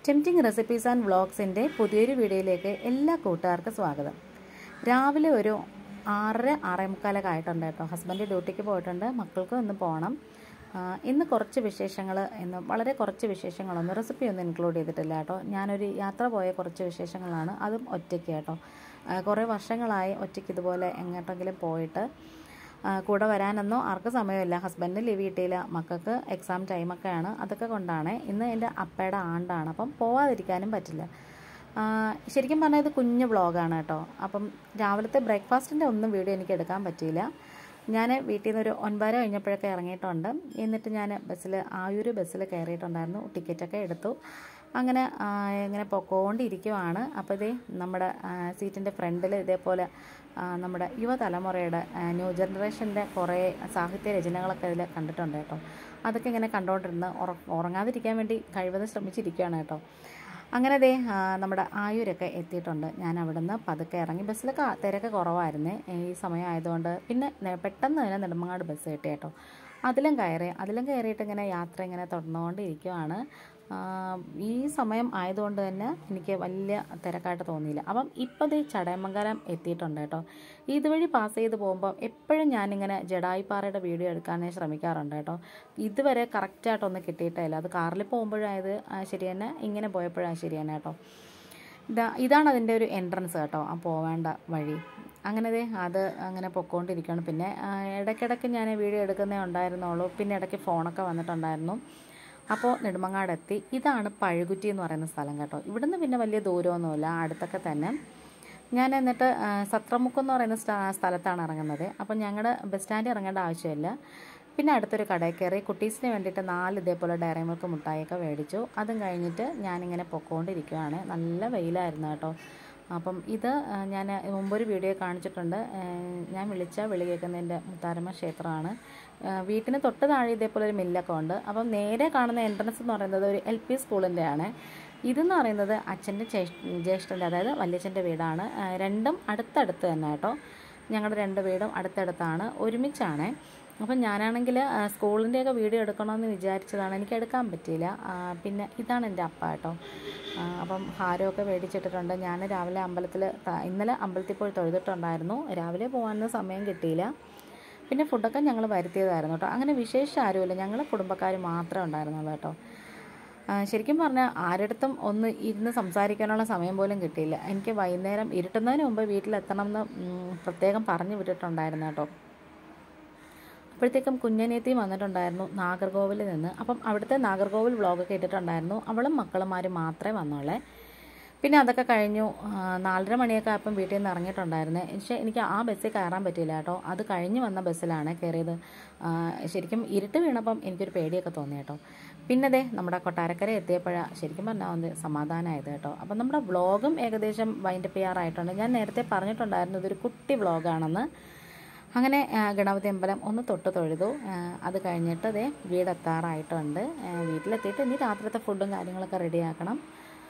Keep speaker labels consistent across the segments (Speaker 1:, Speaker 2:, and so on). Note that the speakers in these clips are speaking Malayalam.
Speaker 1: ടെംറ്റിംഗ് റെസിപ്പീസ് ആൻഡ് വ്ളോഗ്സിൻ്റെ പുതിയൊരു വീഡിയോയിലേക്ക് എല്ലാ കൂട്ടുകാർക്കും സ്വാഗതം രാവിലെ ഒരു ആറര ആറേ മുക്കാലൊക്കെ ആയിട്ടുണ്ട് കേട്ടോ ഹസ്ബൻഡ് ഡ്യൂട്ടിക്ക് പോയിട്ടുണ്ട് മക്കൾക്കും ഇന്ന് പോകണം ആ, ഇന്ന് കുറച്ച് വിശേഷങ്ങൾ ഇന്ന് വളരെ കുറച്ച് വിശേഷങ്ങളൊന്നും റെസിപ്പി ഒന്നും ഇൻക്ലൂഡ് ചെയ്തിട്ടില്ല കേട്ടോ ഞാനൊരു യാത്ര പോയ കുറച്ച് വിശേഷങ്ങളാണ് അതും ഒറ്റയ്ക്ക് കേട്ടോ ആ, കുറേ വർഷങ്ങളായി ഒറ്റയ്ക്ക് ഇതുപോലെ എങ്ങോട്ടെങ്കിലും പോയിട്ട് ആ, കൂടെ വരാനൊന്നും ആർക്കും സമയമില്ല ഹസ്ബൻഡിന് ലീവ് കിട്ടിയില്ല മക്കൾക്ക് എക്സാം ടൈമൊക്കെയാണ് അതൊക്കെ കൊണ്ടാണ് ഇന്ന് എൻ്റെ അപ്പയുടെ ആണ്ടാണ് അപ്പം പോവാതിരിക്കാനും പറ്റില്ല ആ, ശരിക്കും പറഞ്ഞാൽ ഇത് കുഞ്ഞു വ്ളോഗാണ് കേട്ടോ അപ്പം രാവിലത്തെ ബ്രേക്ക്ഫാസ്റ്റിൻ്റെ ഒന്നും വീഡിയോ എനിക്ക് എടുക്കാൻ പറ്റിയില്ല ഞാൻ വീട്ടിൽ നിന്ന് ഒരു ഒൻപതര കഴിഞ്ഞപ്പോഴൊക്കെ ഇറങ്ങിയിട്ടുണ്ട് എന്നിട്ട് ഞാൻ ബസ്സിൽ ആയൂർ ബസ്സിൽ കയറിയിട്ടുണ്ടായിരുന്നു ടിക്കറ്റൊക്കെ എടുത്തു അങ്ങനെ ആ, ഇങ്ങനെ പൊക്കോണ്ടിരിക്കുവാണ് അപ്പോൾ ഇതേ നമ്മുടെ സീറ്റിൻ്റെ ഫ്രണ്ടിൽ ഇതേപോലെ ആ, നമ്മുടെ യുവതലമുറയുടെ ആ, ന്യൂ ജനറേഷൻ്റെ കുറേ സാഹിത്യ രചനകളൊക്കെ ഇതിൽ കണ്ടിട്ടുണ്ട് കേട്ടോ അതൊക്കെ ഇങ്ങനെ കണ്ടുകൊണ്ടിരുന്ന് ഉറ ഉറങ്ങാതിരിക്കാൻ വേണ്ടി കഴിവതും ശ്രമിച്ചിരിക്കുകയാണ് കേട്ടോ അങ്ങനെ ദേ ആ, നമ്മുടെ ആയൂരൊക്കെ എത്തിയിട്ടുണ്ട് ഞാൻ അവിടുന്ന് പതുക്കെ ഇറങ്ങി ബസ്സിലൊക്കെ ആ- തിരക്ക് കുറവായിരുന്നേ ഈ സമയം ആയതുകൊണ്ട് പിന്നെ നെ- പെട്ടെന്ന് തന്നെ നെടുമങ്ങാട് ബസ് കിട്ടി കേട്ടോ അതിലും കയറി അതിലും കയറിയിട്ട് ഇങ്ങനെ യാത്ര ഇങ്ങനെ തുടർന്നുകൊണ്ടിരിക്കുവാണ് ആ, ഈ സമയം ആയതുകൊണ്ട് തന്നെ എനിക്ക് വലിയ തിരക്കായിട്ട് തോന്നിയില്ല അപ്പം ഇപ്പോൾ ദേ ചടയമംഗലം എത്തിയിട്ടുണ്ട് കേട്ടോ ഇതുവഴി പാസ് ചെയ്ത് പോകുമ്പോൾ എപ്പോഴും ഞാനിങ്ങനെ ജഡായിപ്പാറയുടെ വീഡിയോ എടുക്കാനേ ശ്രമിക്കാറുണ്ട് കേട്ടോ ഇതുവരെ കറക്റ്റായിട്ടൊന്നും കിട്ടിയിട്ടില്ല അത് കാറിൽ പോകുമ്പോഴായത് ശരി തന്നെ ഇങ്ങനെ പോയപ്പോഴാണ് ശരി തന്നെ കേട്ടോ ഇതാ ഇതാണ് അതിൻ്റെ ഒരു എൻട്രൻസ് കേട്ടോ ആ പോവേണ്ട വഴി അങ്ങനെ ദേ അത് അങ്ങനെ പൊക്കോണ്ടിരിക്കുകയാണ് പിന്നെ ആ, ഇടയ്ക്കിടയ്ക്ക് ഞാൻ വീഡിയോ എടുക്കുന്നേ ഉണ്ടായിരുന്നുള്ളൂ പിന്നെ ഇടയ്ക്ക് ഫോണൊക്കെ വന്നിട്ടുണ്ടായിരുന്നു അപ്പോൾ നെടുമങ്ങാട് എത്തി ഇതാണ് പഴുകുറ്റി എന്ന് പറയുന്ന സ്ഥലം കേട്ടോ ഇവിടുന്ന് പിന്നെ വലിയ ദൂരമൊന്നുമില്ല അടുത്തൊക്കെ തന്നെ ഞാൻ എന്നിട്ട് ആ, സത്രമുക്ക് എന്ന് പറയുന്ന സ്ഥ- സ്ഥലത്താണ് ഇറങ്ങുന്നത് അപ്പം ഞങ്ങളുടെ ബസ് സ്റ്റാൻഡിൽ ഇറങ്ങേണ്ട ആവശ്യമില്ല പിന്നെ അടുത്തൊരു കടയിൽ കയറി കുട്ടീസിന് വേണ്ടിയിട്ട് നാല് ഇതേപോലെ ഡയറി മിൽക്ക് മുട്ടായിയൊക്കെ മേടിച്ചു അതും കഴിഞ്ഞിട്ട് ഞാനിങ്ങനെ പൊക്കോണ്ടിരിക്കുകയാണ് നല്ല വെയിലായിരുന്നു കേട്ടോ അപ്പം ഇത് ആ, ഞാൻ മുമ്പൊരു വീഡിയോ കാണിച്ചിട്ടുണ്ട് ആ, ഞാൻ വിളിച്ച വിളി കേൾക്കുന്നതിൻ്റെ മുത്താരമ്മ ക്ഷേത്രമാണ് ആ, വീട്ടിന് തൊട്ട് താഴെ ഇതേപോലെ ഒരു മില്ലൊക്കെ ഉണ്ട് അപ്പം നേരെ കാണുന്ന എൻട്രൻസ് എന്ന് പറയുന്നത് ഒരു എൽ പി സ്കൂളിൻ്റെ ആണ് ഇതെന്ന് പറയുന്നത് അച്ഛൻ്റെ ജ്യേഷ്ഠൻ്റെ അതായത് വല്യച്ഛൻ്റെ വീടാണ് ആ, രണ്ടും അടുത്തടുത്ത് തന്നെ കേട്ടോ ഞങ്ങളുടെ രണ്ട് വീടും അടുത്തടുത്താണ് ഒരുമിച്ചാണ് അപ്പം ഞാനാണെങ്കിൽ സ്കൂളിൻ്റെയൊക്കെ വീഡിയോ എടുക്കണമെന്ന് വിചാരിച്ചതാണ് എനിക്ക് എടുക്കാൻ പറ്റിയില്ല ആ, പിന്നെ ഇതാണ് എൻ്റെ അപ്പ കേട്ടോ ആ, അപ്പം ഹാരമൊക്കെ മേടിച്ചിട്ടിട്ടുണ്ട് ഞാൻ രാവിലെ അമ്പലത്തിൽ ഇന്നലെ അമ്പലത്തിൽ പോയി തൊഴുതിട്ടുണ്ടായിരുന്നു രാവിലെ പോകാനൊന്നും സമയം കിട്ടിയില്ല പിന്നെ ഫുഡൊക്കെ ഞങ്ങൾ വരുത്തിയതായിരുന്നു കേട്ടോ അങ്ങനെ വിശേഷം ആരുമില്ല ഞങ്ങൾ കുടുംബക്കാർ മാത്രമേ ഉണ്ടായിരുന്നുള്ളൂ കേട്ടോ ആ, ശരിക്കും പറഞ്ഞാൽ ആരടുത്തും ഒന്ന് ഇരുന്ന് സംസാരിക്കാനുള്ള സമയം പോലും കിട്ടിയില്ല എനിക്ക് വൈകുന്നേരം ഇരുട്ടുന്നതിന് മുമ്പ് വീട്ടിലെത്തണം എന്ന് ഉം, പ്രത്യേകം പറഞ്ഞു വിട്ടിട്ടുണ്ടായിരുന്നു കേട്ടോ അപ്പോഴത്തേക്കും കുഞ്ഞനേത്തിയും വന്നിട്ടുണ്ടായിരുന്നു നാഗർകോവിലിൽ നിന്ന് അപ്പം അവിടുത്തെ നാഗർകോവിൽ വ്ളോഗൊക്കെ ഇട്ടിട്ടുണ്ടായിരുന്നു അവളും മക്കളുമാരും മാത്രമേ വന്നോളേ പിന്നെ അതൊക്കെ കഴിഞ്ഞു ആ, നാലര മണിയൊക്കെ ആയപ്പം വീട്ടിൽ നിന്ന് ഇറങ്ങിയിട്ടുണ്ടായിരുന്നേ പക്ഷേ എനിക്ക് ആ ബസ്സിൽ കയറാൻ പറ്റിയില്ല കേട്ടോ അത് കഴിഞ്ഞ് വന്ന ബസ്സിലാണ് കയറിയത് ആ, ശരിക്കും ഇരുട്ട് വീണപ്പം എനിക്കൊരു പേടിയൊക്കെ തോന്നി കേട്ടോ പിന്നെ ദേ നമ്മുടെ കൊട്ടാരക്കര എത്തിയപ്പോഴാണ് ശരിക്കും പറഞ്ഞാൽ ഒന്ന് സമാധാനമായത് കേട്ടോ അപ്പം നമ്മുടെ വ്ളോഗും ഏകദേശം വൈൻഡപ്പ് ചെയ്യാറായിട്ടുണ്ട് ഞാൻ നേരത്തെ പറഞ്ഞിട്ടുണ്ടായിരുന്നു ഇതൊരു കുട്ടി വ്ളോഗാണെന്ന് അങ്ങനെ ആ, ഗണപതി അമ്പലം ഒന്ന് തൊട്ട് തൊഴുതു ആ, അത് കഴിഞ്ഞിട്ട് ദേ വീടെത്താറായിട്ടുണ്ട് ആ, വീട്ടിലെത്തിയിട്ട് ഇനി രാത്രിത്തെ ഫുഡും കാര്യങ്ങളൊക്കെ റെഡിയാക്കണം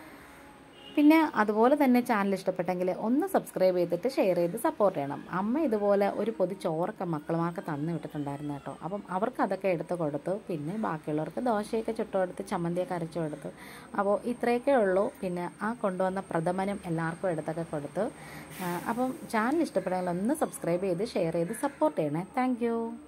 Speaker 1: പിന്നെ അതുപോലെ തന്നെ ചാനൽ ഇഷ്ടപ്പെട്ടെങ്കിൽ ഒന്ന് സബ്സ്ക്രൈബ് ചെയ്തിട്ട് ഷെയർ ചെയ്ത് സപ്പോർട്ട് ചെയ്യണം അമ്മ ഇതുപോലെ ഒരു പൊതി ചോറൊക്കെ മക്കളുമാർക്ക് തന്നു വിട്ടിട്ടുണ്ടായിരുന്നു കേട്ടോ അപ്പം അവർക്ക് അതൊക്കെ എടുത്ത് കൊടുത്തു പിന്നെ ബാക്കിയുള്ളവർക്ക് ദോശയൊക്കെ ചുട്ടു കൊടുത്ത് ചമ്മന്തിയൊക്കെ അരച്ചു കൊടുത്തു അപ്പോൾ ഇത്രയൊക്കെ ഉള്ളൂ പിന്നെ ആ കൊണ്ടുവന്ന പ്രഥമനും എല്ലാവർക്കും എടുത്തൊക്കെ കൊടുത്തു ആ, അപ്പം ചാനൽ ഇഷ്ടപ്പെട്ടെങ്കിൽ ഒന്ന് സബ്സ്ക്രൈബ് ചെയ്ത് ഷെയർ ചെയ്ത് സപ്പോർട്ട് ചെയ്യണേ താങ്ക്